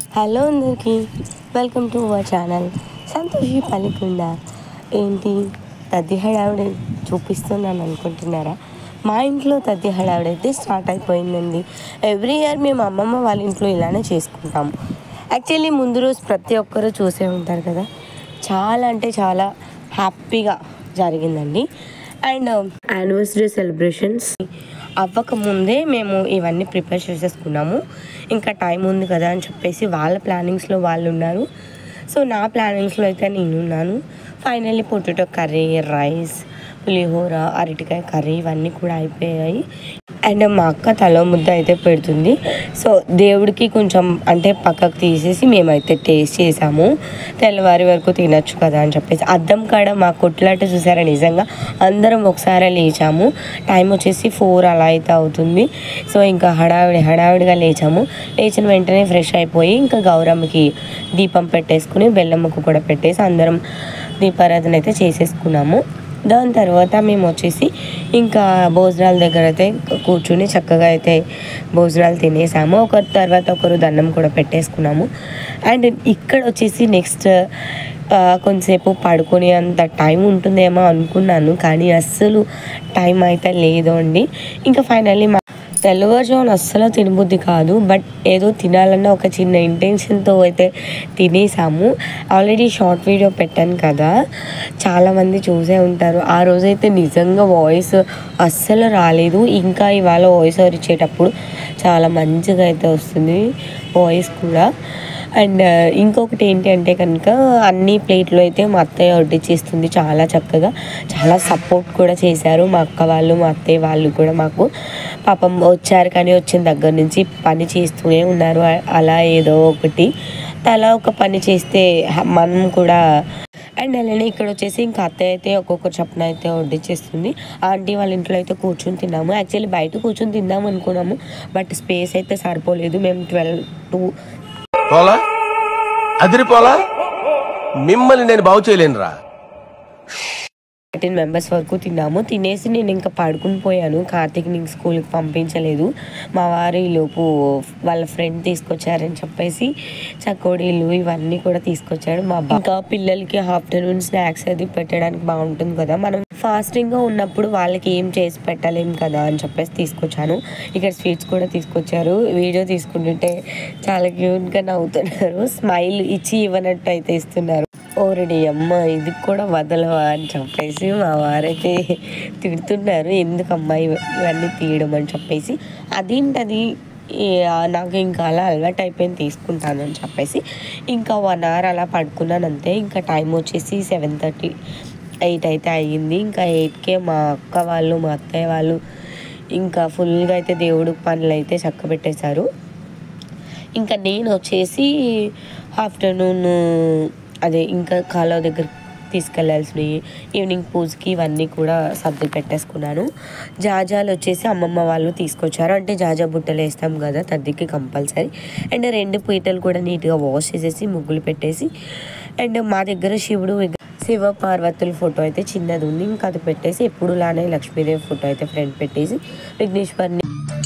Hello అందరికీ welcome to our channel Santoshi పలికుండ ఏంటి తద్ది హడావిడి చూపిస్తున్నాను అనుకుంటున్నారా మా ఇంట్లో తద్ది హడావిడి అయితే స్టార్ట్ అయిపోయిందండి ఎవ్రీ ఇయర్ మేము అమ్మమ్మ వాళ్ళ ఇంట్లో ఇలానే చేసుకుంటాము యాక్చువల్లీ ముందు రోజు ప్రతి ఒక్కరూ చూసే ఉంటారు కదా చాలా అంటే చాలా హ్యాపీగా జరిగిందండి అండ్ యానివర్సరీ సెలబ్రేషన్స్ అవ్వక ముందే మేము ఇవన్నీ ప్రిపేర్ చేసేసుకున్నాము ఇంకా టైం ఉంది కదా అని చెప్పేసి వాళ్ళ ప్లానింగ్స్లో వాళ్ళు ఉన్నారు సో నా ప్లానింగ్స్లో అయితే నేను ఉన్నాను finally potato curry rice pulihora అరటికాయ కర్రీ ఇవన్నీ కూడా అయిపోయాయి అండ్ మా అక్క తల ముద్ద అయితే పెడుతుంది సో దేవుడికి కొంచెం అంటే పక్కకు తీసేసి మేమైతే టేస్ట్ చేసాము తెల్లవారి వరకు తినొచ్చు కదా అని చెప్పేసి అద్దం కాడ మా కొట్లాట చూసారా నిజంగా అందరం ఒకసారి లేచాము టైం వచ్చేసి ఫోర్ అలా అయితే అవుతుంది సో ఇంకా హడావిడి హడావిడిగా లేచాము లేచిన వెంటనే ఫ్రెష్ అయిపోయి ఇంకా గౌరమ్మకి దీపం పెట్టేసుకుని బెల్లమ్మకు కూడా పెట్టేసి అందరం దీపారాధన అయితే చేసేసుకున్నాము దాని తర్వాత మేము వచ్చేసి ఇంకా భోజనాల దగ్గర అయితే కూర్చుని చక్కగా అయితే భోజనాలు తినేసాము ఒకరి తర్వాత ఒకరు దండం కూడా పెట్టేసుకున్నాము అండ్ ఇక్కడ వచ్చేసి నెక్స్ట్ కొంతసేపు పడుకునే అంత టైం ఉంటుందేమో అనుకున్నాను కానీ అస్సలు టైం అయితే లేదు అండి ఇంకా ఫైనల్లీ మా తెల్లవారుజామున అస్సలు తినబుద్ధి కాదు బట్ ఏదో తినాలన్న ఒక చిన్న ఇంటెన్షన్తో అయితే తినేసాము ఆల్రెడీ షార్ట్ వీడియో పెట్టాను కదా చాలామంది చూసే ఉంటారు ఆ రోజైతే నిజంగా వాయిస్ అస్సలు రాలేదు ఇంకా ఇవాళ వాయిస్ ఓవర్ ఇచ్చేటప్పుడు చాలా మంచిగా అయితే వస్తుంది వాయిస్ కూడా అండ్ ఇంకొకటి ఏంటి అంటే కనుక అన్ని ప్లేట్లు అయితే మా అత్తయ్య వడ్డించేస్తుంది చాలా చక్కగా చాలా సపోర్ట్ కూడా చేశారు మా అక్క వాళ్ళు మా అత్తయ్య వాళ్ళు కూడా మాకు పాపం వచ్చారు కానీ వచ్చిన దగ్గర నుంచి పని చేస్తూనే ఉన్నారు అలా ఏదో ఒకటి తలా ఒక పని చేస్తే హ- మనం కూడా అండ్ అలానే ఇక్కడ వచ్చేసి ఇంకా అత్తయ్య అయితే ఒక్కొక్క చప్పున అయితే వడ్డించేస్తుంది ఆంటీ వాళ్ళ ఇంట్లో అయితే కూర్చొని తిన్నాము యాక్చువల్లీ బయట కూర్చొని తిందాం అనుకున్నాము బట్ స్పేస్ అయితే సరిపోలేదు మేము ట్వెల్వ్ టూ పోలా అదిరిపోలా మిమ్మల్ని నేను బాగు చేయలేనురా థర్టీన్ మెంబర్స్ వరకు తిన్నాము తినేసి నేను ఇంకా పడుకుని పోయాను కార్తీక్ నీకు స్కూల్కి పంపించలేదు మా వారు ఈ లోపు వాళ్ళ ఫ్రెండ్ తీసుకొచ్చారని చెప్పేసి చకోడీలు ఇవన్నీ కూడా తీసుకొచ్చాడు మా అబ్బా ఇంకా పిల్లలకి ఆఫ్టర్నూన్ స్నాక్స్ అది పెట్టడానికి బాగుంటుంది కదా మనం ఫాస్టింగ్గా ఉన్నప్పుడు వాళ్ళకి ఏం చేసి పెట్టలేం కదా అని చెప్పేసి తీసుకొచ్చాను ఇక్కడ స్వీట్స్ కూడా తీసుకొచ్చారు వీడియో తీసుకుంటుంటే చాలా క్యూట్గా నవ్వుతున్నారు స్మైల్ ఇచ్చి ఇవ్వనట్టు అయితే ఇస్తున్నారు ఓరడి అమ్మ ఇది కూడా వదలవా అని చెప్పేసి మా వారైతే తిడుతున్నారు ఎందుకు అమ్మాయి ఇవన్నీ తీయడం అని చెప్పేసి అదేంటది ఈ, ఆ, నాకు ఇంకా అలా అలవాటు అయిపోయింది తీసుకుంటాను అని చెప్పేసి ఇంకా వన్ అవర్ అలా పడుకున్నాను అంతే ఇంకా టైం వచ్చేసి సెవెన్ థర్టీ ఎయిట్ అయితే అయ్యింది ఇంకా ఎయిట్కే మా అక్క వాళ్ళు మా అత్తయ్య వాళ్ళు ఇంకా ఫుల్గా అయితే దేవుడు పనులు అయితే చక్క పెట్టేశారు ఇంకా నేను వచ్చేసి ఆఫ్టర్నూన్ అదే ఇంకా కాలువ దగ్గర తీసుకెళ్లాల్సినవి ఈవినింగ్ పూజకి ఇవన్నీ కూడా సర్ది పెట్టేసుకున్నాను జాజాలు వచ్చేసి అమ్మమ్మ వాళ్ళు తీసుకొచ్చారు అంటే జాజా బుట్టలు వేస్తాం కదా తద్దికి కంపల్సరీ అండ్ రెండు పీటలు కూడా నీట్గా వాష్ చేసేసి ముగ్గులు పెట్టేసి అండ్ మా దగ్గర శివుడు విగ్ర- శివ పార్వతుల ఫోటో అయితే చిన్నది ఉంది ఇంకా అది పెట్టేసి ఎప్పుడులానే లక్ష్మీదేవి ఫోటో అయితే ఫ్రంట్ పెట్టేసి విఘ్నేశ్వర్ని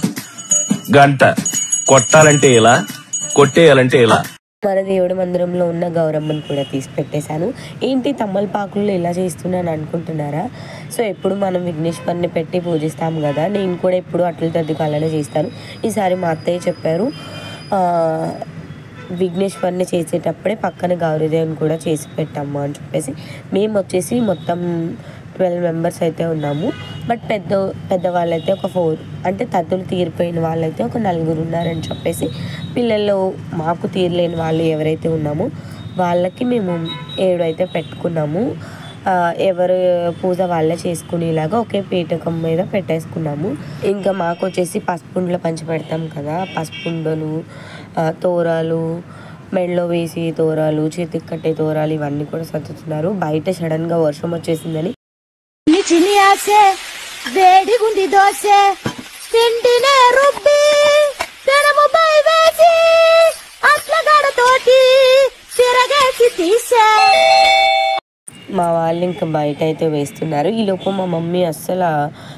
గంట కొట్టాలంటే ఇలా కొట్టేయాలంటే ఇలా మన దేవుడి మందిరంలో ఉన్న గౌరమ్మని కూడా తీసి పెట్టేశాను ఏంటి తమ్మలపాకులు ఇలా చేస్తున్నాను అనుకుంటున్నారా సో ఎప్పుడు మనం విఘ్నేశ్వరిని పెట్టి పూజిస్తాం కదా నేను కూడా ఎప్పుడు అట్ల తద్ది అలానే చేస్తాను ఈసారి మా అత్తయ్య చెప్పారు ఆ, విఘ్నేశ్వరిని చేసేటప్పుడే పక్కన గౌరీదేవిని కూడా చేసి పెట్టాము అని చెప్పేసి మేము వచ్చేసి మొత్తం ట్వెల్వ్ మెంబర్స్ అయితే ఉన్నాము బట్ పెద్ద పెద్దవాళ్ళు అయితే ఒక ఫోర్ అంటే తద్దులు తీరిపోయిన వాళ్ళైతే ఒక నలుగురు ఉన్నారని చెప్పేసి పిల్లలు మాకు తీరలేని వాళ్ళు ఎవరైతే ఉన్నామో వాళ్ళకి మేము ఏడు అయితే పెట్టుకున్నాము ఆ, ఎవరు పూజ వాళ్ళే చేసుకునేలాగా ఒకే పీఠకం మీద పెట్టేసుకున్నాము ఇంకా మాకు వచ్చేసి పసుపుండ్ల పంచి పెడతాం కదా పసుపుండలు ఆ, తోరాలు మెడలో వేసి తోరాలు చేతికి కట్టే తోరాలు ఇవన్నీ కూడా సర్దుతున్నారు బయట సడన్గా వర్షం వచ్చేసిందని చిన్ని చిన్ని ఆసే వేడిగుంది దోశ తిండినే రుబ్బి పెనము పై వేసి అట్ల గడతోటి తిరగేసి తీసే మా వాళ్ళు ఇంకా బయట అయితే వేస్తున్నారు ఈ లోపు మా మమ్మీ అస్సలు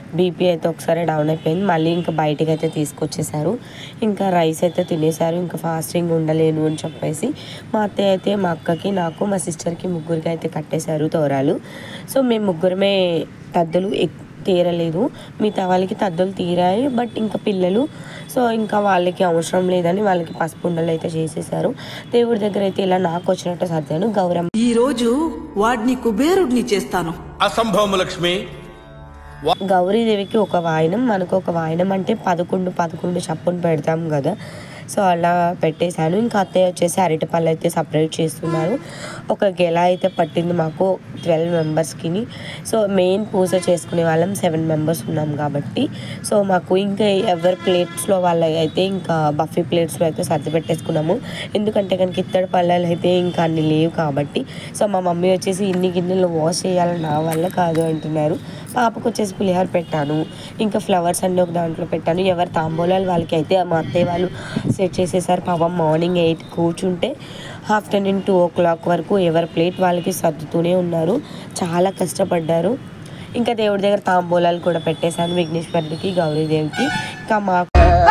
బీపీ అయితే ఒకసారి డౌన్ అయిపోయింది మళ్ళీ ఇంకా బయటికి అయితే తీసుకొచ్చేసారు ఇంకా రైస్ అయితే తినేసారు ఇంకా ఫాస్టింగ్ ఉండలేను అని చెప్పేసి మా అత్తయ్య అయితే మా అక్కకి నాకు మా సిస్టర్కి ముగ్గురికి అయితే కట్టేశారు తోరాలు సో మేము ముగ్గురమే తద్దులు ఎక్- తీరలేదు మిగతా వాళ్ళకి తద్దులు తీరాయి బట్ ఇంకా పిల్లలు సో ఇంకా వాళ్ళకి అవసరం లేదని వాళ్ళకి పసుపు ఉండలు అయితే చేసేసారు దేవుడి దగ్గర అయితే ఇలా నాకు వచ్చినట్టు సర్దాను గౌరమ్మ ఈ రోజు వాడిని కుబేరుడిని చేస్తాను అసంభవం లక్ష్మి గౌరీదేవికి ఒక వాయనం మనకు ఒక వాయనం అంటే పదకొండు పదకొండు చప్పును పెడతాం కదా సో అలా పెట్టేశాను ఇంకా అత్తయ్య వచ్చేసి అరటిపళ్ళు అయితే సపరేట్ చేస్తున్నారు ఒక గెల అయితే పట్టింది మాకు ట్వెల్వ్ మెంబర్స్కి సో మెయిన్ పూజ చేసుకునే వాళ్ళం సెవెన్ మెంబర్స్ ఉన్నాం కాబట్టి సో మాకు ఇంకా ఎవరి ప్లేట్స్లో వాళ్ళ అయితే ఇంకా బఫీ ప్లేట్స్లో అయితే సర్ది పెట్టేసుకున్నాము ఎందుకంటే కనుక ఇత్తడి పళ్ళలు అయితే ఇంకా అన్ని లేవు కాబట్టి సో మా మమ్మీ వచ్చేసి ఇన్ని గిన్నెలు వాష్ చేయాలని నా వల్ల కాదు అంటున్నారు పాపకు వచ్చేసి పులిహోర పెట్టాను ఇంకా ఫ్లవర్స్ అన్ని ఒక దాంట్లో పెట్టాను ఎవరు తాంబూలాలు వాళ్ళకి అయితే మా అత్తయ్య వాళ్ళు సెట్ చేసేసారు పాపం మార్నింగ్ ఎయిట్ కూర్చుంటే ఆఫ్టర్నూన్ టూ ఓ క్లాక్ వరకు ఎవరి ప్లేట్ వాళ్ళకి సర్దుతూనే ఉన్నారు చాలా కష్టపడ్డారు ఇంకా దేవుడి దగ్గర తాంబూలాలు కూడా పెట్టేశాను విఘ్నేశ్వరుడికి గౌరీదేవికి ఇంకా మాకు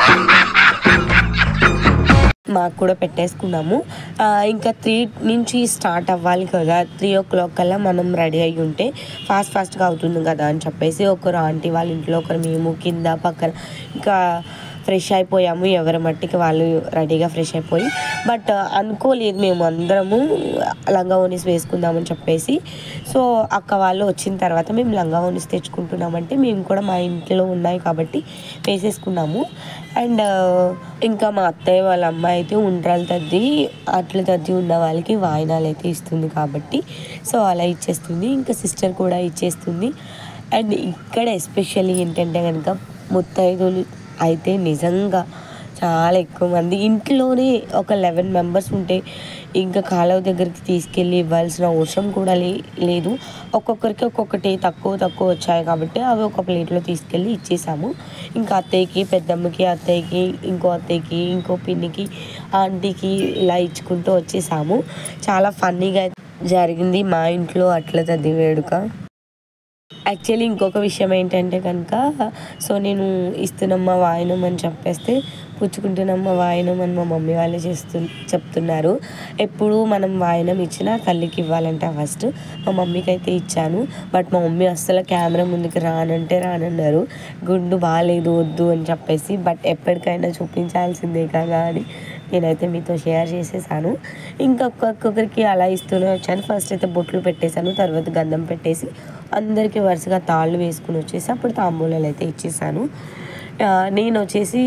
మాకు కూడా పెట్టేసుకున్నాము ఆ, ఇంకా త్రీ నుంచి స్టార్ట్ అవ్వాలి కదా త్రీ ఓ క్లాక్ కల్లా మనం రెడీ అయ్యి ఉంటే ఫాస్ట్ ఫాస్ట్గా అవుతుంది కదా అని చెప్పేసి ఒకరు ఆంటీ వాళ్ళ ఇంట్లో ఒకరు మేము కింద పక్కన ఇంకా ఫ్రెష్ అయిపోయాము ఎవరి మట్టికి వాళ్ళు రెడీగా ఫ్రెష్ అయిపోయి బట్ అనుకోలేదు మేము అందరము లంగా ఓనీస్ వేసుకుందామని చెప్పేసి సో అక్క వాళ్ళు వచ్చిన తర్వాత మేము లంగా ఓనీస్ తెచ్చుకుంటున్నామంటే మేము కూడా మా ఇంట్లో ఉన్నాయి కాబట్టి వేసేసుకున్నాము అండ్ ఇంకా మా అత్తయ్య వాళ్ళ అమ్మాయి అయితే ఉండ్రాలు తద్ది అట్ల తద్ది ఉన్న వాళ్ళకి వాయినాలు అయితే ఇస్తుంది కాబట్టి సో అలా ఇచ్చేస్తుంది ఇంకా సిస్టర్ కూడా ఇచ్చేస్తుంది అండ్ ఇక్కడ ఎస్పెషల్లీ ఏంటంటే కనుక ముత్తైదులు అయితే నిజంగా చాలా ఎక్కువ మంది ఇంట్లోనే ఒక లెవెన్ మెంబర్స్ ఉంటే ఇంకా కాలువ దగ్గరికి తీసుకెళ్ళి ఇవ్వాల్సిన అవసరం కూడా లే లేదు ఒక్కొక్కరికి ఒక్కొక్కటి తక్కువ తక్కువ వచ్చాయి కాబట్టి అవి ఒక ప్లేట్లో తీసుకెళ్ళి ఇచ్చేసాము ఇంకా అత్తయ్యకి పెద్దమ్మకి అత్తయ్యకి ఇంకో అత్తయ్యకి ఇంకో పిన్నికి ఆంటీకి ఇలా ఇచ్చుకుంటూ వచ్చేసాము చాలా ఫన్నీగా జరిగింది మా ఇంట్లో అట్ల తద్ది వేడుక యాక్చువల్లీ ఇంకొక విషయం ఏంటంటే కనుక సో నేను ఇస్తున్నమ్మ వాయనం అని చెప్పేస్తే పుచ్చుకుంటున్నమ్మ వాయనం అని మా మమ్మీ వాళ్ళే చేస్తు చెప్తున్నారు ఎప్పుడు మనం వాయనం ఇచ్చినా తల్లికి ఇవ్వాలంట ఫస్ట్ మా మమ్మీకి అయితే ఇచ్చాను బట్ మా మమ్మీ అస్సలు కెమెరా ముందుకు రానంటే రానన్నారు గుండు బాగాలేదు వద్దు అని చెప్పేసి బట్ ఎప్పటికైనా చూపించాల్సిందే కదా అని నేనైతే మీతో షేర్ చేసేసాను ఇంకా ఒక్కొక్కరికి అలా ఇస్తూనే వచ్చాను ఫస్ట్ అయితే బొట్లు పెట్టేశాను తర్వాత గంధం పెట్టేసి అందరికీ వరుసగా తాళ్ళు వేసుకుని వచ్చేసి అప్పుడు తాంబూలాలు అయితే ఇచ్చేసాను ఆ, నేను వచ్చేసి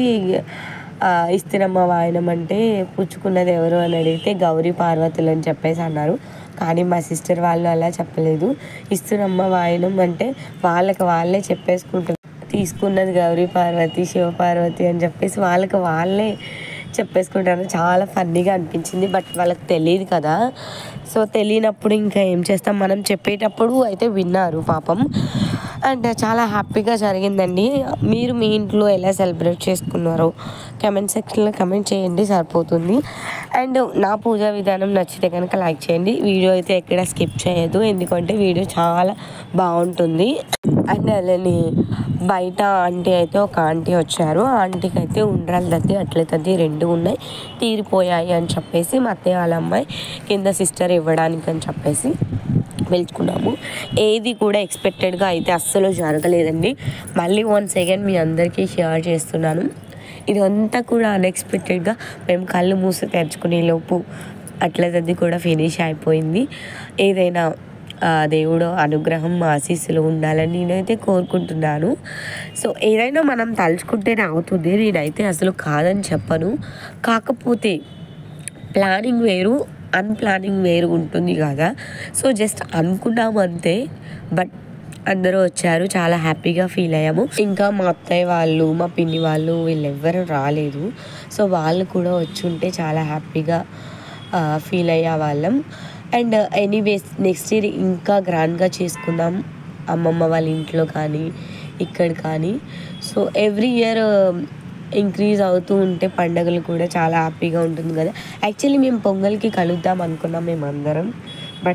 ఆ, ఇస్తున్నమ్మ వాయనం అంటే పుచ్చుకున్నది ఎవరు అని అడిగితే గౌరీ పార్వతులు అని చెప్పేసి అన్నారు కానీ మా సిస్టర్ వాళ్ళు అలా చెప్పలేదు ఇస్తున్నమ్మ వాయనం అంటే వాళ్ళకి వాళ్ళే చెప్పేసుకుంటారు తీసుకున్నది గౌరీ పార్వతి శివపార్వతి అని చెప్పేసి వాళ్ళకి వాళ్ళే చెప్పేసుకుంటారు చాలా ఫన్నీగా అనిపించింది బట్ వాళ్ళకి తెలియదు కదా సో తెలియనప్పుడు ఇంకా ఏం చేస్తాం మనం చెప్పేటప్పుడు అయితే విన్నారు పాపం అండ్ చాలా హ్యాపీగా జరిగిందండి మీరు మీ ఇంట్లో ఎలా సెలబ్రేట్ చేసుకున్నారో కమెంట్ సెక్షన్లో కమెంట్ చేయండి సరిపోతుంది అండ్ నా పూజా విధానం నచ్చితే కనుక లైక్ చేయండి వీడియో అయితే ఎక్కడ స్కిప్ చేయొద్దు ఎందుకంటే వీడియో చాలా బాగుంటుంది అండ్ అలానే బయట ఆంటీ అయితే ఒక ఆంటీ వచ్చారు ఆ ఆంటీకి అయితే ఉండ్రాలు తద్ది అట్లే తద్ది రెండు ఉన్నాయి తీరిపోయాయి అని చెప్పేసి మా అత్తయ్య వాళ్ళ అమ్మాయి కింద సిస్టర్ ఇవ్వడానికి అని చెప్పేసి పిలుచుకున్నాము ఏది కూడా ఎక్స్పెక్టెడ్గా అయితే అస్సలు జరగలేదండి మళ్ళీ వన్ సెకండ్ మీ అందరికీ షేర్ చేస్తున్నాను ఇదంతా కూడా అన్ఎక్స్పెక్టెడ్గా మేము కళ్ళు మూసి తెరుచుకునే లోపు అట్లదది కూడా ఫినిష్ అయిపోయింది ఏదైనా ఆ దేవుడు అనుగ్రహం ఆశీస్సులు ఉండాలని నేనైతే కోరుకుంటున్నాను సో ఏదైనా మనం తలుచుకుంటేనే అవుతుంది నేనైతే అసలు కాదని చెప్పను కాకపోతే ప్లానింగ్ వేరు అన్ప్లానింగ్ వేరు ఉంటుంది కదా సో జస్ట్ అనుకున్నాం అంతే బట్ అందరూ వచ్చారు చాలా హ్యాపీగా ఫీల్ అయ్యాము ఇంకా మా అత్తయ్య వాళ్ళు మా పిన్ని వాళ్ళు వీళ్ళెవ్వరూ రాలేదు సో వాళ్ళు కూడా వచ్చి ఉంటే చాలా హ్యాపీగా ఫీల్ అయ్యే వాళ్ళం అండ్ ఎనీవేస్ నెక్స్ట్ ఇయర్ ఇంకా గ్రాండ్గా చేసుకుందాం అమ్మమ్మ వాళ్ళ ఇంట్లో కానీ ఇక్కడ కానీ సో ఎవ్రీ ఇయర్ ఇంక్రీజ్ అవుతూ ఉంటే పండగలు కూడా చాలా హ్యాపీగా ఉంటుంది కదా యాక్చువల్లీ మేము పొంగల్కి కలుద్దాం అనుకున్నాం మేము అందరం బట్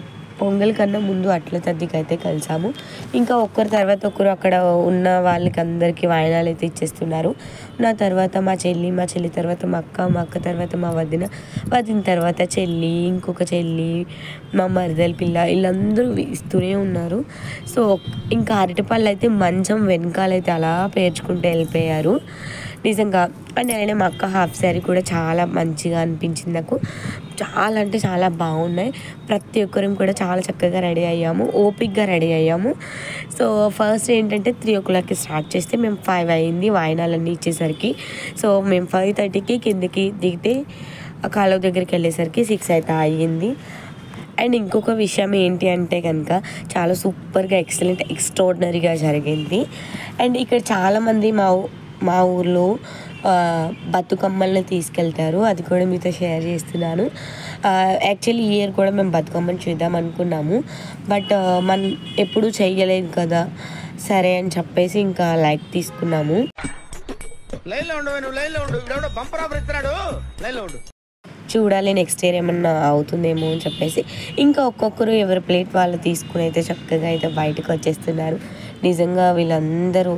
పొంగల్ కన్నా ముందు అట్ల తద్దికి అయితే కలిసాము ఇంకా ఒక్కరి తర్వాత ఒకరు అక్కడ ఉన్న వాళ్ళకి అందరికీ వాయినాలు అయితే ఇచ్చేస్తున్నారు నా తర్వాత మా చెల్లి మా చెల్లి తర్వాత మా అక్క మా అక్క తర్వాత మా వదిన వదిన తర్వాత చెల్లి ఇంకొక చెల్లి మా మరదల పిల్ల వీళ్ళందరూ ఇస్తూనే ఉన్నారు సో ఇంకా అరటిపళ్ళు అయితే మంచం వెనకాలైతే అలా పేర్చుకుంటూ వెళ్ళిపోయారు నిజంగా అండ్ అలానే మా అక్క హాఫ్ శారీ కూడా చాలా మంచిగా అనిపించింది నాకు చాలా అంటే చాలా బాగున్నాయి ప్రతి ఒక్కరం కూడా చాలా చక్కగా రెడీ అయ్యాము ఓపిక్గా రెడీ అయ్యాము సో ఫస్ట్ ఏంటంటే త్రీ ఓ క్లాక్కి స్టార్ట్ చేస్తే మేము ఫైవ్ అయింది వాయినాలన్నీ ఇచ్చేసరికి సో మేము ఫైవ్ థర్టీకి కిందకి దిగితే ఆ కాలువ దగ్గరికి వెళ్ళేసరికి సిక్స్ అయితే అయ్యింది అండ్ ఇంకొక విషయం ఏంటి అంటే కనుక చాలా సూపర్గా ఎక్సలెంట్ ఎక్స్ట్రాడినరీగా జరిగింది అండ్ ఇక్కడ చాలామంది మా ఊ- మా ఊర్లో ఆ, బతుకమ్మల్ని తీసుకెళ్తారు అది కూడా మీతో షేర్ చేస్తున్నాను యాక్చువల్లీ ఈ ఇయర్ కూడా మేము బతుకమ్మని చూద్దాం అనుకున్నాము బట్ మనం ఎప్పుడూ చెయ్యలేదు కదా సరే అని చెప్పేసి ఇంకా లైక్ తీసుకున్నాము లైన్ లో ఉండు నువ్వు లైన్ లో ఉండు ఇవిడెవడో బంపర్ ఆఫర్ ఇస్తున్నాడు లైన్ లో ఉండు చూడాలి నెక్స్ట్ ఇయర్ ఏమన్నా అవుతుందేమో అని చెప్పేసి ఇంకా ఒక్కొక్కరు ఎవరి ప్లేట్ వాళ్ళు తీసుకుని అయితే చక్కగా అయితే బయటకు వచ్చేస్తున్నారు నిజంగా వీళ్ళందరూ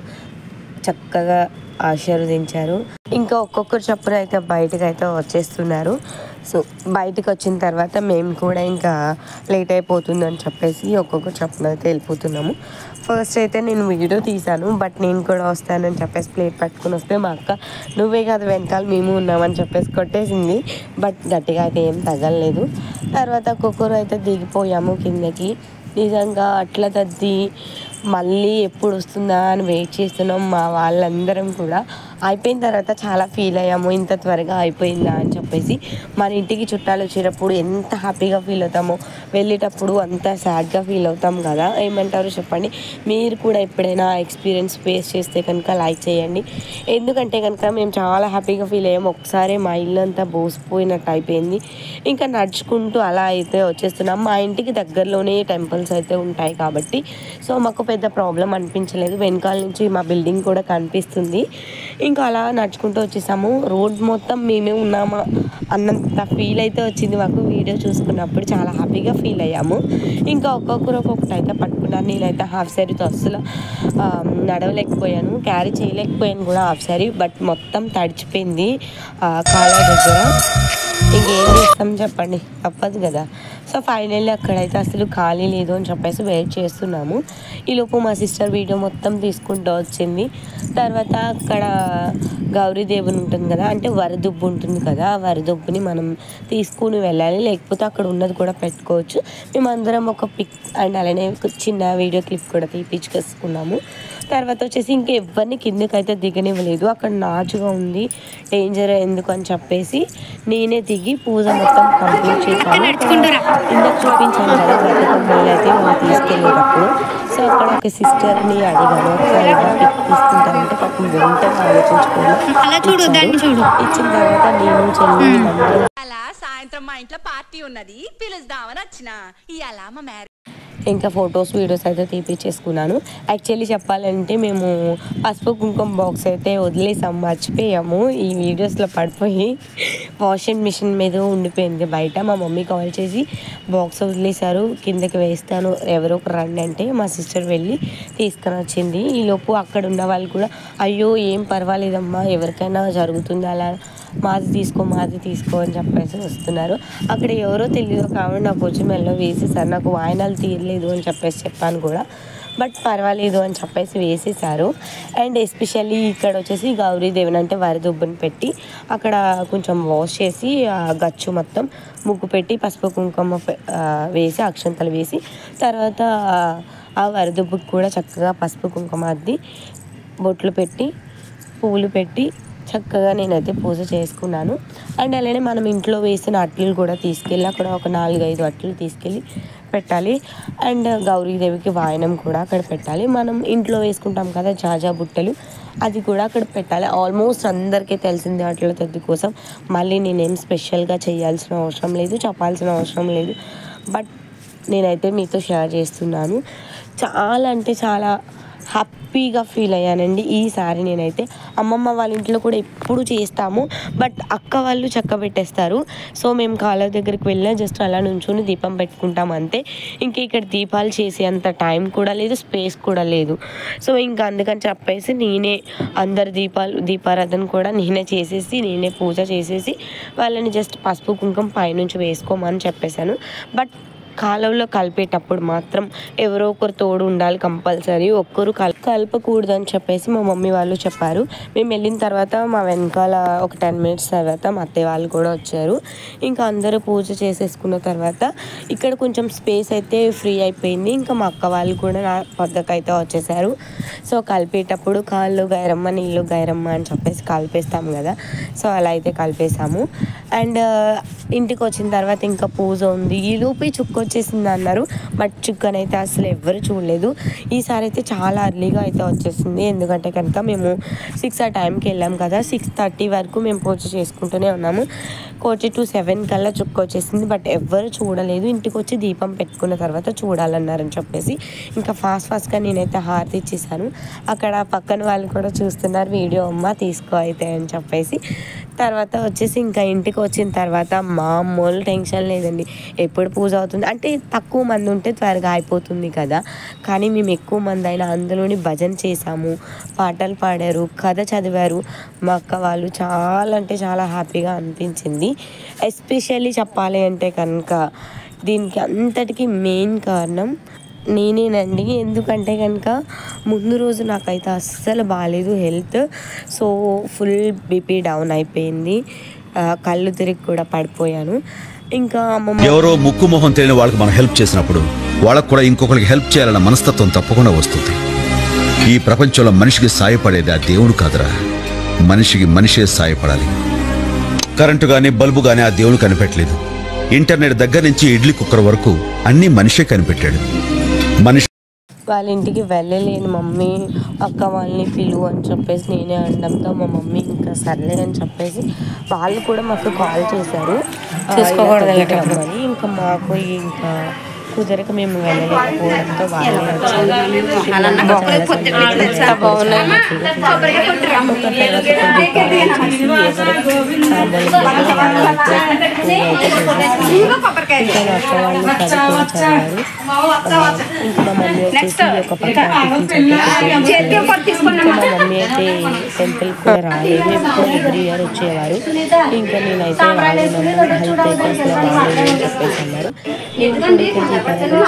చక్కగా ఆశీర్వదించారు ఇంకా ఒక్కొక్కరు చప్పున అయితే బయటకు అయితే వచ్చేస్తున్నారు సో బయటకు వచ్చిన తర్వాత మేము కూడా ఇంకా లేట్ అయిపోతుంది అని చెప్పేసి ఒక్కొక్కరు చప్పున అయితే వెళ్ళిపోతున్నాము ఫస్ట్ అయితే నేను వీడియో తీశాను బట్ నేను కూడా వస్తానని చెప్పేసి ప్లేట్ పట్టుకుని వస్తే మా అక్క నువ్వే కాదు వెనకాల మేము ఉన్నామని చెప్పేసి కొట్టేసింది బట్ గట్టిగా అయితే ఏం తగలలేదు తర్వాత ఒక్కొక్కరు అయితే దిగిపోయాము కిందకి నిజంగా అట్లా తద్ది మళ్ళీ ఎప్పుడు వస్తుందా అని వెయిట్ చేస్తున్నాం మా వాళ్ళందరం కూడా అయిపోయిన తర్వాత చాలా ఫీల్ అయ్యాము ఇంత త్వరగా అయిపోయిందా అని చెప్పేసి మన ఇంటికి చుట్టాలు వచ్చేటప్పుడు ఎంత హ్యాపీగా ఫీల్ అవుతామో వెళ్ళేటప్పుడు అంత సాడ్గా ఫీల్ అవుతాం కదా ఏమంటారు చెప్పండి మీరు కూడా ఎప్పుడైనా ఎక్స్పీరియన్స్ ఫేస్ చేస్తే కనుక లైక్ చేయండి ఎందుకంటే కనుక మేము చాలా హ్యాపీగా ఫీల్ అయ్యాము ఒకసారి మా ఇల్లు అంతా బోసిపోయినట్టు అయిపోయింది ఇంకా నడుచుకుంటూ అలా అయితే వచ్చేస్తున్నాం మా ఇంటికి దగ్గరలోనే టెంపుల్స్ అయితే ఉంటాయి కాబట్టి సో మాకు పెద్ద ప్రాబ్లం అనిపించలేదు వెనకాల నుంచి మా బిల్డింగ్ కూడా కనిపిస్తుంది ఇంకా అలా నడుచుకుంటూ వచ్చేసాము రోడ్ మొత్తం మేమే ఉన్నామా అన్నంత ఫీల్ అయితే వచ్చింది మాకు వీడియో చూసుకున్నప్పుడు చాలా హ్యాపీగా ఫీల్ అయ్యాము ఇంకా ఒక్కొక్కరు ఒక్కొక్కటి అయితే పట్టుకున్నాను నేనైతే హాఫ్ శారీతో అస్సలు ఆ, నడవలేకపోయాను క్యారీ చేయలేకపోయాను కూడా హాఫ్ శారీ బట్ మొత్తం తడిచిపోయింది ఆ, కాళ్ళ దగ్గర ఇంకేం చేస్తాం చెప్పండి తప్పదు కదా సో ఫైనల్లీ అక్కడైతే అసలు ఖాళీ లేదు అని చెప్పేసి వెయిట్ చేస్తున్నాము ఈలోపు మా సిస్టర్ వీడియో మొత్తం తీసుకుంటూ వచ్చింది తర్వాత అక్కడ గౌరీదేవుని ఉంటుంది కదా అంటే వరదుబ్బు ఉంటుంది కదా ఆ వరదుబ్బుని మనం తీసుకుని వెళ్ళాలి లేకపోతే అక్కడ ఉన్నది కూడా పెట్టుకోవచ్చు మేమందరం ఒక పిక్ అండ్ అలానే ఒక చిన్న వీడియో క్లిప్ కూడా తీపించుకొసుకున్నాము తర్వాత వచ్చేసి ఇంకా ఎవరిని కిందకైతే దిగనివ్వలేదు అక్కడ నాచుగా ఉంది డేంజర్ ఎందుకు అని చెప్పేసి నేనే దిగి పూజ మొత్తం కంప్లీట్ చేశాను ఇందాక చూపించాను కదా బతుకమ్మలు అయితే మనం తీసుకెళ్ళేటప్పుడు సో అక్కడ ఒక సిస్టర్ని అడిగాను ఒకసారి పిక్ తీసుకుంటారంటే పాపం వెంటనే ఆలోచించుకోవాలి ఇచ్చిన తర్వాత నేను చెల్లి అందరం అలా సాయంత్రం మా ఇంట్లో పార్టీ ఉన్నది పిలుస్తామని వచ్చిన ఇవాళ మా మ్యారేజ్ ఇంకా ఫొటోస్ వీడియోస్ అయితే తీపిచ్చేసుకున్నాను యాక్చువల్లీ చెప్పాలంటే మేము పసుపు కుంకుమ బాక్స్ అయితే వదిలేసాం మర్చిపోయాము ఈ వీడియోస్లో పడిపోయి వాషింగ్ మిషన్ మీద ఉండిపోయింది బయట మా మమ్మీ కాల్ చేసి బాక్స్ వదిలేశారు కిందకి వేస్తాను ఎవరో ఒకరు రండి అంటే మా సిస్టర్ వెళ్ళి తీసుకొని వచ్చింది ఈలోపు అక్కడ ఉన్న వాళ్ళు కూడా అయ్యో ఏం పర్వాలేదమ్మా ఎవరికైనా జరుగుతుంది అలా మాది తీసుకో మాది తీసుకో అని చెప్పేసి వస్తున్నారు అక్కడ ఎవరో తెలియదు కాబట్టి నాకు వచ్చి మెల్లో వేసేసారు నాకు వాయనాలు తీయలేదు అని చెప్పేసి చెప్పాను కూడా బట్ పర్వాలేదు అని చెప్పేసి వేసేసారు అండ్ ఎస్పెషల్లీ ఇక్కడ వచ్చేసి గౌరీదేవిని అంటే వరదుబ్బుని పెట్టి అక్కడ కొంచెం వాష్ చేసి ఆ గచ్చు మొత్తం ముగ్గు పెట్టి పసుపు కుంకుమ పె- ఆ, వేసి అక్షంతలు వేసి తర్వాత ఆ- ఆ వరదుబ్బుకి కూడా చక్కగా పసుపు కుంకుమ అద్ది బొట్లు పెట్టి పువ్వులు పెట్టి చక్కగా నేనైతే పూజ చేసుకున్నాను అండ్ అలానే మనం ఇంట్లో వేసిన అట్లు కూడా తీసుకెళ్ళి అక్కడ ఒక నాలుగైదు అట్లు తీసుకెళ్ళి పెట్టాలి అండ్ గౌరీదేవికి వాయనం కూడా అక్కడ పెట్టాలి మనం ఇంట్లో వేసుకుంటాం కదా జాజా బుట్టలు అది కూడా అక్కడ పెట్టాలి ఆల్మోస్ట్ అందరికీ తెలిసిందే అట్ల తద్ది కోసం మళ్ళీ నేనేం స్పెషల్గా చేయాల్సిన అవసరం లేదు చెప్పాల్సిన అవసరం లేదు బట్ నేనైతే మీతో షేర్ చేస్తున్నాను చాలా అంటే చాలా హ్యాపీగా ఫీల్ అయ్యానండి ఈసారి నేనైతే అమ్మమ్మ వాళ్ళ ఇంట్లో కూడా ఎప్పుడు చేస్తాము బట్ అక్క వాళ్ళు చక్క పెట్టేస్తారు సో మేము కాలువ దగ్గరికి వెళ్ళినా జస్ట్ అలా నుంచుని దీపం పెట్టుకుంటాం అంతే ఇంకా ఇక్కడ దీపాలు చేసే అంత టైం కూడా లేదు స్పేస్ కూడా లేదు సో ఇంకా అందుకని చెప్పేసి నేనే అందరి దీపాలు దీపారాధన కూడా నేనే చేసేసి నేనే పూజ చేసేసి వాళ్ళని జస్ట్ పసుపు కుంకుమ పైనుంచి వేసుకోమని చెప్పేశాను బట్ కాలువలో కలిపేటప్పుడు మాత్రం ఎవరో ఒకరు తోడు ఉండాలి కంపల్సరీ ఒక్కరు కల్ కలపకూడదు అని చెప్పేసి మా మమ్మీ వాళ్ళు చెప్పారు మేము వెళ్ళిన తర్వాత మా వెనకాల ఒక టెన్ మినిట్స్ తర్వాత మా అత్తయ్య వాళ్ళు కూడా వచ్చారు ఇంకా అందరూ పూజ చేసేసుకున్న తర్వాత ఇక్కడ కొంచెం స్పేస్ అయితే ఫ్రీ అయిపోయింది ఇంకా మా అక్క వాళ్ళు కూడా నా పక్కకు అయితే వచ్చేసారు సో కలిపేటప్పుడు కాళ్ళు గైరమ్మ నీళ్ళు గైరమ్మ అని చెప్పేసి కలిపేస్తాం కదా సో అలా అయితే కలిపేసాము అండ్ ఇంటికి వచ్చిన తర్వాత ఇంకా పూజ ఉంది ఈ లోపే చుక్క వచ్చేసింది అన్నారు బట్ చుక్కనైతే అసలు ఎవ్వరు చూడలేదు ఈసారి అయితే చాలా అర్లీగా అయితే వచ్చేసింది ఎందుకంటే కనుక మేము సిక్స్ ఆ టైంకి వెళ్ళాం కదా సిక్స్ థర్టీ వరకు మేము పూజ చేసుకుంటూనే ఉన్నాము కోచి టు సెవెన్ కల్లా చుక్క వచ్చేసింది బట్ ఎవ్వరు చూడలేదు ఇంటికి వచ్చి దీపం పెట్టుకున్న తర్వాత చూడాలన్నారని చెప్పేసి ఇంకా ఫాస్ట్ ఫాస్ట్గా నేనైతే హారతి ఇచ్చేసాను అక్కడ పక్కన వాళ్ళు కూడా చూస్తున్నారు వీడియో అమ్మ తీసుకో అయితే అని చెప్పేసి తర్వాత వచ్చేసి ఇంకా ఇంటికి వచ్చిన తర్వాత మామూలు టెన్షన్ లేదండి ఎప్పుడు పూజ అవుతుంది అంటే తక్కువ మంది ఉంటే త్వరగా అయిపోతుంది కదా కానీ మేము ఎక్కువ మంది అయినా అందులోని భజన చేసాము పాటలు పాడారు కథ చదివారు మా అక్క వాళ్ళు చాలా అంటే చాలా హ్యాపీగా అనిపించింది ఎస్పెషల్లీ చెప్పాలి అంటే కనుక దీనికి అంతటికి మెయిన్ కారణం నేనేనండి ఎందుకంటే కనుక ముందు రోజు నాకైతే అస్సలు బాగాలేదు health so full BP down అయిపోయింది ఆ, కళ్ళు తిరిగి కూడా పడిపోయాను ఇంకా అమ్మమ్మ ఎవరో ముక్కు మొహం తెలియని వాళ్ళకి మనం హెల్ప్ చేసినప్పుడు వాళ్ళకు కూడా ఇంకొకరికి హెల్ప్ చేయాలన్న మనస్తత్వం తప్పకుండా వస్తుంది ఈ ప్రపంచంలో మనిషికి సాయపడేది ఆ దేవుడు కాదురా మనిషికి మనిషే సాయపడాలి కరెంటు గాని బల్బు గాని ఆ దేవుడు కనిపెట్టలేదు ఇంటర్నెట్ దగ్గర నుంచి ఇడ్లీ కుక్కర్ వరకు అన్ని మనిషే కనిపెట్టాడు మనిషి వాళ్ళ ఇంటికి వెళ్ళలేను మమ్మీ అక్క వాళ్ళని పిలువు అని చెప్పేసి నేనే అనడంతో మా మమ్మీ ఇంకా సర్లే అని చెప్పేసి వాళ్ళు కూడా మాకు కాల్ చేశారు చూసుకోకూడదు ఇలా వెళ్ళేటప్పుడు. రమ్మని. ఇంకా మాకు ఇంకా కుదరక మేము వెళ్ళలేకపోవడంతో వాళ్ళు వచ్చి చాలా సంతోషంగా ఎంత బాగున్నాయి. ఒక తర్వాత ఒక దీపావళి చేసి ఎవరికి సాంబార్ పెట్టి వాళ్ళకి పూజ అయితే చేసేసాము. ఇంకా మా అక్క వాళ్ళు చదువుకుంటున్నారు ఇంకా మా మమ్మీ వచ్చేసి ఒక పక్క టిఫిన్ చెప్పి ఇంకా మా మమ్మీ అయితే టెంపుల్ కూడా రాలేదు ఎప్పుడు ఎవ్రీ ఇయర్ వచ్చేవారు ఇంకా నేనైతే రాలేను హెల్త్ అయితే అసలు బాగాలేదు అని చెప్పేసి అన్నారు ఇంకా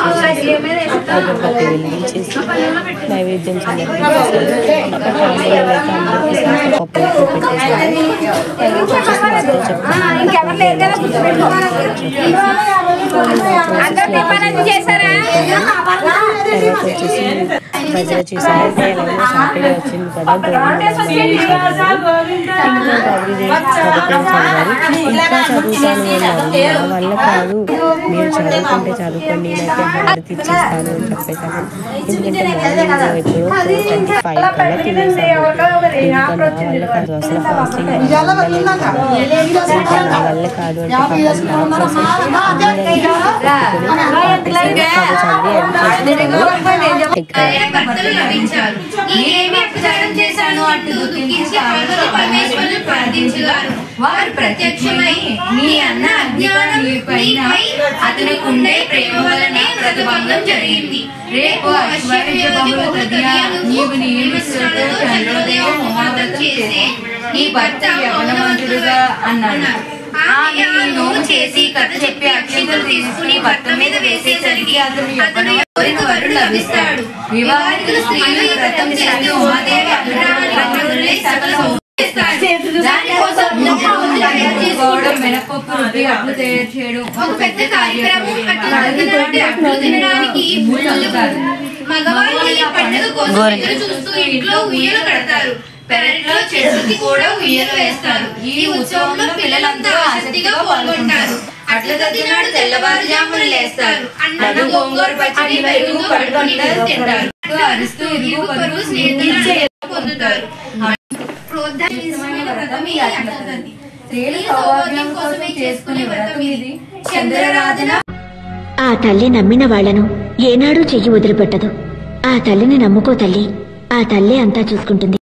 అగరబత్తి వెలిగించేసి నైవేద్యం సమర్పించేసి అక్కడ తాంబూలాలు అయితే అందరికీ కాస్త పప్పు ఎక్కువ పెట్టేసారు తర్వాత వచ్చేసి మా అత్తయ్య చెప్తాను తర్వాత వచ్చేసి భజన చేశాను ఎలాగో సాటర్డే వచ్చింది కదా గవర్నమెంట్ ఇంకా గౌరీ దేవి చదువుకొని చదివారు ఇంకా చదువుతాను అన్నారు నా వల్ల కాదు మీరు చదువుకుంటే చదువుకోండి నేనైతే హారతి ఇచ్చేస్తాను అని చెప్పేసాను ఎందుకంటే మార్నింగ్ ఎప్పుడో ఫోర్ ట్వంటీ ఫైవ్ కల్లా తినేసాను ఇంకా నా వల్ల కాదు అసలు ఫాస్టింగ్ ఇంకా నా వల్ల కాదు అంటే పాపం నా కోసం అందరికీ పెట్టుకొని చదివి అన్ని చేస్తున్నాను ఇక్కడ భర్తలు లభించారు నేనేమి అపచారం చేశాను అంటూ దుఃఖించి పార్వతి పరమేశ్వరుని ప్రార్థించుగారు వారు ప్రత్యక్షమై నీ అన్న అజ్ఞానం నీపై అతనికి ఉండే ప్రేమ వలనే ప్రతిబంధం జరిగింది రేపు ఐశ్వర్య బహుళ తదియాను నీవు నియమిస్తున్నతో చంద్రోదయం హోమావ్రతం చేసి నీ భర్త యవనవంతుడుగా అన్నాడు ఆమె ఈ నోము చేసి కథ చెప్పి అక్షింతలు తీసుకుని భర్త మీద వేసేసరికి అతను కోరిక వరుడు లభిస్తాడు వివాహితులు స్త్రీలు ఈ వ్రతం చేస్తే ఉమాదేవి అగ్రహారాన్ని సకల హోమం చేస్తారు. దానికోసం మూడు రోజులు తయారు చేసుకోవడం మినపప్పు రుబ్బి అట్లు తయారు చేయడం ఒక పెద్ద కార్యక్రమం అట్లు తినడానికి అట్లు తినడానికి ముందు మగవాళ్ళు ఈ పండుగ కోసం ఎదురు చూస్తూ ఇంట్లో ఉయ్యలు కడతారు పెరట్లో చెట్లకి కూడా ఉయ్యలు వేస్తారు ఈ ఉత్సవంలో పిల్లలంతా ఆసక్తిగా పాల్గొంటారు అట్ల తద్దినాడు తెల్లవారుజామున లేస్తారు అన్నం గోంగూర పచ్చడి పెరుగు పట్టుకొని తింటారు అరుస్తూ ఇరుగు పొరుగు స్నేహితులు పొందుతారు ప్రోత్సహించమైన వ్రతం ఈ అట్లతద్ది. స్త్రీలు సౌభాగ్యం కోసమే చేసుకునే వ్రతం ఇది చంద్రరాధన ఆ తల్లి నమ్మిన వాళ్లను ఏనాడూ చెయ్యి వదిలిపెట్టదు ఆ తల్లిని నమ్ముకో తల్లి ఆ తల్లి అంతా చూసుకుంటుంది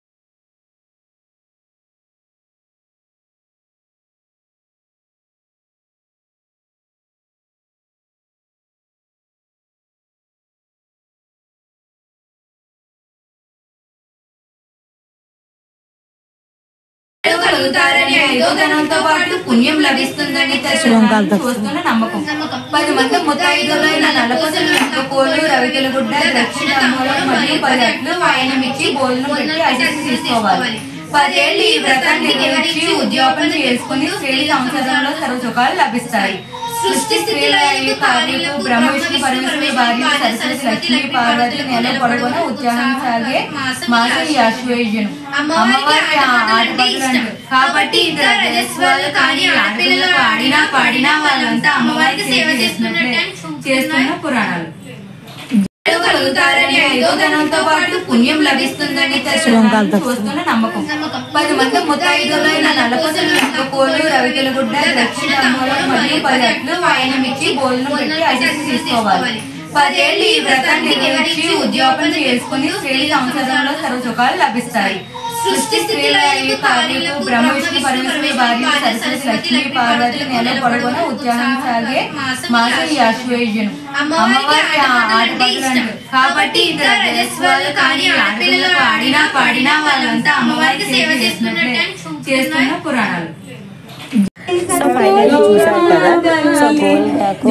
కలుగుతారని ఐదో ధనంతో పాటు పుణ్యం లభిస్తుందని తెలంగాణ వస్తున్న నమ్మకం పది మంది ముత్తైదులైన నలపసలు ఇంక కోళ్ళు రవికల గుడ్డ దక్షిణ మూలం మరియు పది అట్లు వాయనమిచ్చి భోజనం పెట్టి అతిథి తీసుకోవాలి పదేళ్ళు ఈ వ్రతాన్ని నిర్వహించి ఉద్యోగం చేసుకుని స్త్రీ సంవత్సరంలో సర్వసుఖాలు లభిస్తాయి సృష్టి స్థితిలో ఈ కార్యాలు బ్రహ్మ విష్ణు పరమేశ్వరి భార్య సరస్వతి లక్ష్మీ పార్వతి నెల పొడవున ఉత్సాహం సాగే మాసం ఈ అశ్వేయుజను అమ్మవారికి ఆ ఆటపాటలు అంటారు. కాబట్టి ఇతర రజస్వాలు కానీ ఆడపిల్లలు ఆడినా పాడినా వాళ్ళంతా అమ్మవారికి సేవ చేస్తున్నట్టే చేస్తున్న పురాణాలు కలుగుతారని ఐదో ధనంతో పాటు పుణ్యం లభిస్తుందని తెలంగాణ వస్తున్న నమ్మకం పది మంది ముత్తైదులైన నలపసలు ఇంక కోళ్ళు రవికల గుడ్డ దక్షిణ మూలం మరియు పది అట్లు వాయనమిచ్చి భోజనం పెట్టి అతిథి తీసుకోవాలి పదేళ్ళు ఈ వ్రతాన్ని నిర్వహించి ఉద్యోగం చేసుకుని స్త్రీ సంవత్సరంలో సర్వసుఖాలు లభిస్తాయి సృష్టి స్థితిలో ఈ కార్యాలు బ్రహ్మ విష్ణు పరమేశ్వరి భార్య సరస్వతి లక్ష్మీ పార్వతి నెల పొడవున ఉత్సాహం సాగే మాసం ఈ అశ్వేయుజను అమ్మవారికి ఆ ఆటపాటలు అంటారు. కాబట్టి ఇతర రజస్వాలు కానీ ఆడపిల్లలు ఆడినా పాడినా వాళ్ళంతా అమ్మవారికి సేవ చేస్తున్నట్టే చేస్తున్న పురాణాలు సో ఫైనల్లీ చూసాం కదా సో గోరింటాకు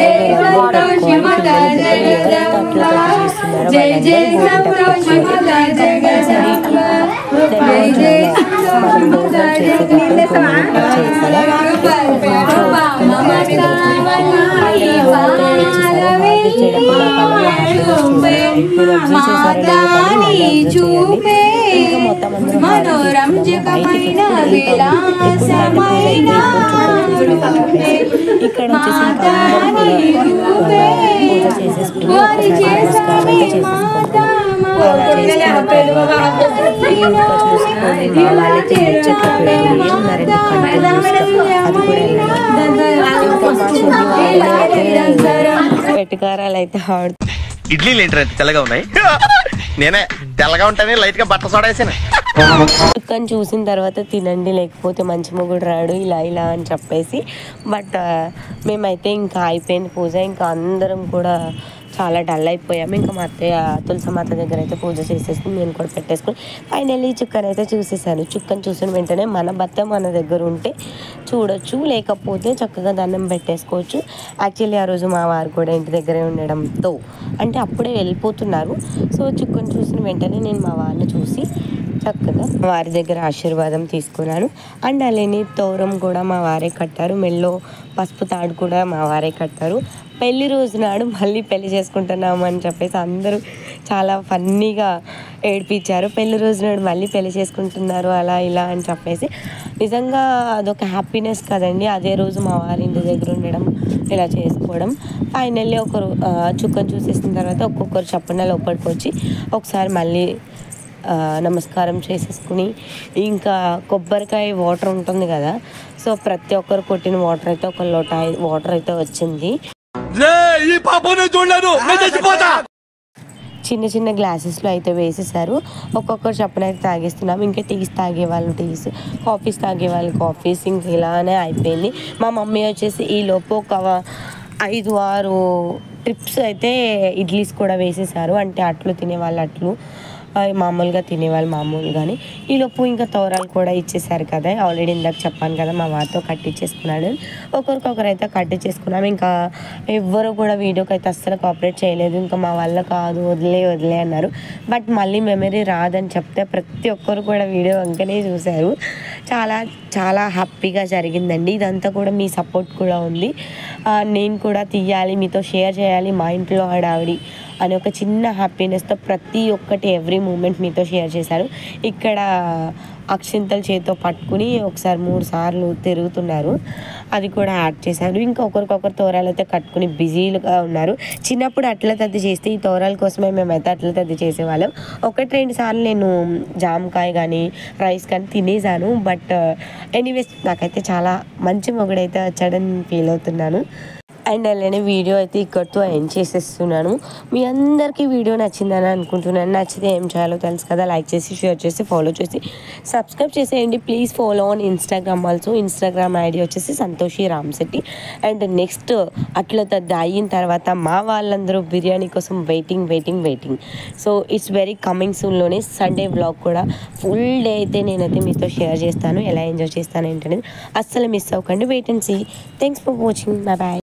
మనోరంజకమైన విలాసమైన ఇక్కడ వచ్చేసి ఇంకా అందరూ కూడా పూజ చేసేసుకుని ఒకసారి నమస్కారం అయితే చేసేసుకుంటారు అలా చేసుకున్న ఇంకా చూసుకొని మా వాళ్ళకి ముచ్చట్లు పెడుతూనే ఉన్నారండి కంటిన్యూస్గా అది కూడా వెళ్ళడం ఇంకా మా చెల్లి వాళ్ళైతే పెట్టుకారాలు అయితే ఆడుతూ ఇడ్లీలు ఏంటి తెల్లగా ఉన్నాయి నేనే తెల్లగా ఉంటానే లైట్ గా బట్ట సోడేసాను చికెన్ చూసిన తర్వాత తినండి లేకపోతే మంచి మొగుడు రాడు ఇలా ఇలా అని చెప్పేసి బట్ మేమైతే ఇంకా అయిపోయింది పూజ ఇంకా అందరం కూడా చాలా డల్ అయిపోయాము ఇంకా మా అత్తయ్య తులసమాత దగ్గర అయితే పూజ చేసేసుకుని నేను కూడా పెట్టేసుకుని ఫైనల్లీ చుక్కను అయితే చూసేసాను చుక్కను చూసిన వెంటనే మన భర్త మన దగ్గర ఉంటే చూడొచ్చు లేకపోతే చక్కగా దండం పెట్టేసుకోవచ్చు యాక్చువల్లీ ఆ రోజు మా వారు కూడా ఇంటి దగ్గరే ఉండడంతో అంటే అప్పుడే వెళ్ళిపోతున్నారు సో చుక్కను చూసిన వెంటనే నేను మా వారిని చూసి చక్కగా వారి దగ్గర ఆశీర్వాదం తీసుకున్నాను అండ్ అలానే తోరం కూడా మా వారే కట్టారు మెల్లో పసుపు తాడు కూడా మా వారే కట్టారు పెళ్లి రోజు నాడు మళ్ళీ పెళ్లి చేసుకుంటున్నాము అని చెప్పేసి అందరూ చాలా ఫన్నీగా ఏడిపించారు పెళ్లి రోజు నాడు మళ్ళీ పెళ్లి చేసుకుంటున్నారు అలా ఇలా అని చెప్పేసి నిజంగా అదొక హ్యాపీనెస్ కదండి అదే రోజు మా వారి ఇంటి దగ్గర ఉండడం ఇలా చేసుకోవడం ఫైనల్లీ ఒకరు ఆ, చుక్కను చూసేసిన తర్వాత ఒక్కొక్కరు చప్పున లోపలికి వచ్చి ఒకసారి మళ్ళీ ఆ, నమస్కారం చేసేసుకుని ఇంకా కొబ్బరికాయ వాటర్ ఉంటుంది కదా సో ప్రతి ఒక్కరు కొట్టిన వాటర్ అయితే ఒక లోట వాటర్ అయితే వచ్చింది ఈ పాపను చూడలేదు నేను చచ్చిపోతా చిన్న చిన్న గ్లాసెస్లో అయితే వేసేసారు ఒక్కొక్కరు చప్పున అయితే తాగేస్తున్నాం ఇంకా టీస్ తాగే వాళ్ళు టీస్ కాఫీస్ తాగే వాళ్ళు కాఫీస్ ఇంక ఇలానే అయిపోయింది మా మమ్మీ వచ్చేసి ఈ లోపు ఒక ఐదు ఆరు ట్రిప్స్ అయితే ఇడ్లీస్ కూడా వేసేసారు అంటే అట్లు తినేవాళ్ళు అట్లు ఆ, మామూలుగా తినేవాళ్ళు మామూలుగానే ఈ లోపు ఇంకా తోరాలు కూడా ఇచ్చేసారు కదా ఆల్రెడీ ఇందాక చెప్పాను కదా మా వారితో కట్టించేసుకున్నాడు ఒకరికొకరు అయితే కట్టించేసుకున్నాం ఇంకా ఎవ్వరు కూడా వీడియోకి అయితే అస్సలు కోఆపరేట్ చేయలేదు ఇంకా మా వల్ల కాదు వదిలే వదిలే అన్నారు బట్ మళ్ళీ మెమరీ రాదని చెప్తే ప్రతి ఒక్కరు కూడా వీడియో వెంకనే చూశారు చాలా చాలా హ్యాపీగా జరిగిందండి ఇదంతా కూడా మీ సపోర్ట్ కూడా ఉంది ఆ, నేను కూడా తీయాలి మీతో షేర్ చేయాలి మా ఇంట్లో హడావిడి అని ఒక చిన్న హ్యాపీనెస్తో ప్రతి ఒక్కటి ఎవ్రీ మూమెంట్ మీతో షేర్ చేశారు ఇక్కడ అక్షింతలు చేతితో పట్టుకుని ఒకసారి మూడు సార్లు తిరుగుతున్నారు అది కూడా యాడ్ చేశారు ఇంకా ఒకరికొకరు తోరాలు అయితే కట్టుకుని బిజీగా ఉన్నారు చిన్నప్పుడు అట్ల తద్ది చేస్తే ఈ తోరాల కోసమే మేమైతే అట్ల తద్ది చేసేవాళ్ళం ఒకటి రెండు సార్లు నేను జామకాయ కానీ రైస్ కానీ తినేసాను బట్ ఎనీవేస్ నాకైతే చాలా మంచి మొగుడైతే వచ్చాడని ఫీల్ అవుతున్నాను అండ్ అలానే వీడియో అయితే ఇక్కడితో ఎండ్ చేసేస్తున్నాను మీ అందరికీ వీడియో నచ్చిందని అనుకుంటున్నాను నచ్చితే ఏం చేయాలో తెలుసు కదా లైక్ చేసి షేర్ చేసి ఫాలో చేసి సబ్స్క్రైబ్ చేసేయండి please follow on Instagram also Instagram ID వచ్చేసి సంతోషి రామ్శెట్టి అండ్ నెక్స్ట్ అట్లా తద్ది అయిన తర్వాత మా వాళ్ళందరూ బిర్యానీ కోసం waiting waiting waiting so it's very coming సూన్లోనే సండే బ్లాగ్ కూడా ఫుల్ డే అయితే నేనైతే మీతో షేర్ చేస్తాను ఎలా ఎంజాయ్ చేస్తాను ఏంటనేది అస్సలు మిస్ అవ్వకండి wait and see thanks for watching bye bye